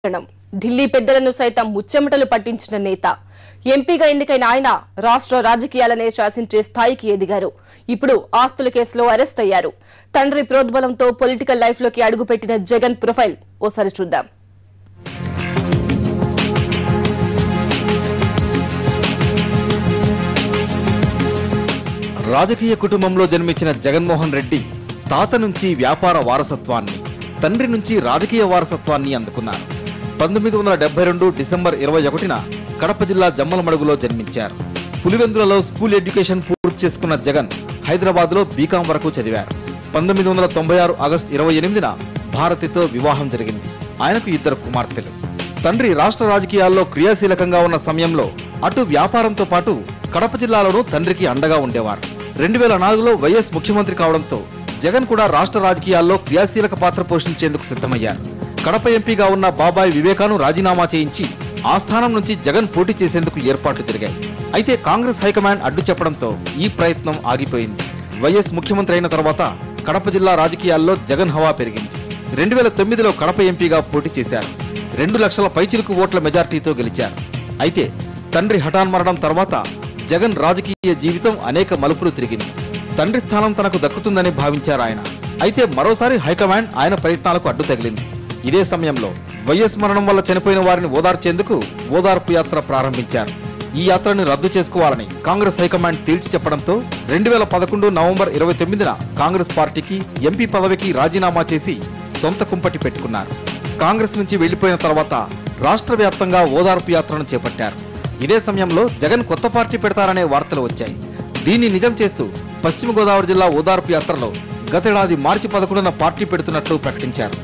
కారణం ఢిల్లీ పెద్దలను సైతం ముచ్చెమటలు పట్టించిన నేత ఎంపీగా ఎన్నికైన ఆయన రాష్ట్ర రాజకీయాలనే శాసించే స్థాయికి ఎదిగారు ఇప్పుడు ఆస్తుల కేసులో అరెస్ట్ అయ్యారు తండ్రి ప్రోద్బలంతో పొలిటికల్ లైఫ్ లోకి అడుగుపెట్టిన జగన్ ప్రొఫైల్ ఓసారి చూద్దాం రాజకీయ కుటుంబంలో జన్మించిన జగన్మోహన్ రెడ్డి తాత నుంచి వ్యాపార వారసత్వాన్ని తండ్రి నుంచి రాజకీయ వారసత్వాన్ని అందుకున్నారు పంతొమ్మిది వందల డెబ్బై రెండు డిసెంబర్ ఇరవై ఒకటిన కడప జిల్లా జమ్మలమడుగులో జన్మించారు పులివెందులలో స్కూల్ ఎడ్యుకేషన్ పూర్తి చేసుకున్న జగన్ హైదరాబాద్ లో బీకాం వరకు చదివారు పంతొమ్మిది వందల తొంభై ఆరు ఆగస్టు ఇరవై ఎనిమిదిన భారతితో వివాహం జరిగింది ఆయనకు ఇద్దరు కుమార్తెలు తండ్రి రాష్ట్ర రాజకీయాల్లో క్రియాశీలకంగా ఉన్న సమయంలో అటు వ్యాపారంతో పాటు కడప జిల్లాలోనూ తండ్రికి అండగా ఉండేవారు రెండు వేల నాలుగులో వైఎస్ ముఖ్యమంత్రి కావడంతో జగన్ కూడా రాష్ట్ర రాజకీయాల్లో క్రియాశీలక పాత్ర పోషించేందుకు సిద్ధమయ్యారు కడప ఎంపీగా ఉన్న బాబాయ్ వివేకాను రాజీనామా చేయించి ఆ స్థానం నుంచి జగన్ పోటీ చేసేందుకు ఏర్పాట్లు జరిగాయి అయితే కాంగ్రెస్ హైకమాండ్ అడ్డు చెప్పడంతో ఈ ప్రయత్నం ఆగిపోయింది వైఎస్ ముఖ్యమంత్రి అయిన తర్వాత కడప జిల్లా రాజకీయాల్లో జగన్ హవా పెరిగింది రెండు వేల తొమ్మిదిలో కడప ఎంపీగా పోటీ చేశారు రెండు లక్షల పైచిలుకు ఓట్ల మెజార్టీతో గెలిచారు అయితే తండ్రి హఠాన్మరణం తర్వాత జగన్ రాజకీయ జీవితం అనేక మలుపులు తిరిగింది తండ్రి స్థానం తనకు దక్కుతుందని భావించారు ఆయన అయితే మరోసారి హైకమాండ్ ఆయన ప్రయత్నాలకు అడ్డు తగిలింది ఇదే సమయంలో వైఎస్ మరణం వల్ల చనిపోయిన వారిని ఓదార్చేందుకు ఓదార్పు యాత్ర ప్రారంభించారు ఈ యాత్రని రద్దు చేసుకోవాలని కాంగ్రెస్ హైకమాండ్ తేల్చి చెప్పడంతో రెండు వేల పదకొండు నవంబర్ ఇరవై తొమ్మిదిన కాంగ్రెస్ పార్టీకి ఎంపీ పదవికి రాజీనామా చేసి సొంత కుంపటి పెట్టుకున్నారు కాంగ్రెస్ నుంచి వెళ్లిపోయిన తర్వాత రాష్ట్ర వ్యాప్తంగా ఓదార్పు యాత్రను చేపట్టారు ఇదే సమయంలో జగన్ కొత్త పార్టీ పెడతారనే వార్తలు వచ్చాయి దీన్ని నిజం చేస్తూ పశ్చిమ గోదావరి జిల్లా ఓదార్పు యాత్రలో గతేడాది మార్చి పదకొండున పార్టీ పెడుతున్నట్లు ప్రకటించారు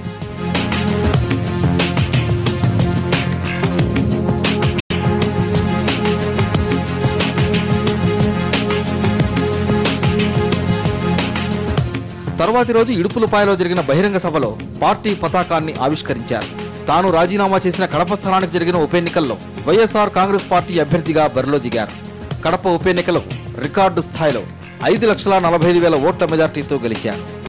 తర్వాతి రోజు ఇడుపులపాయలో జరిగిన బహిరంగ సభలో పార్టీ పతాకాన్ని ఆవిష్కరించారు తాను రాజీనామా చేసిన కడప స్థానానికి జరిగిన ఉప ఎన్నికల్లో వైఎస్ఆర్ కాంగ్రెస్ పార్టీ అభ్యర్థిగా బరిలో దిగారు కడప ఉప ఎన్నికలో రికార్డు స్థాయిలో ఐదు లక్షల నలభై ఐదు వేల ఓట్ల మెజార్టీతో గెలిచారు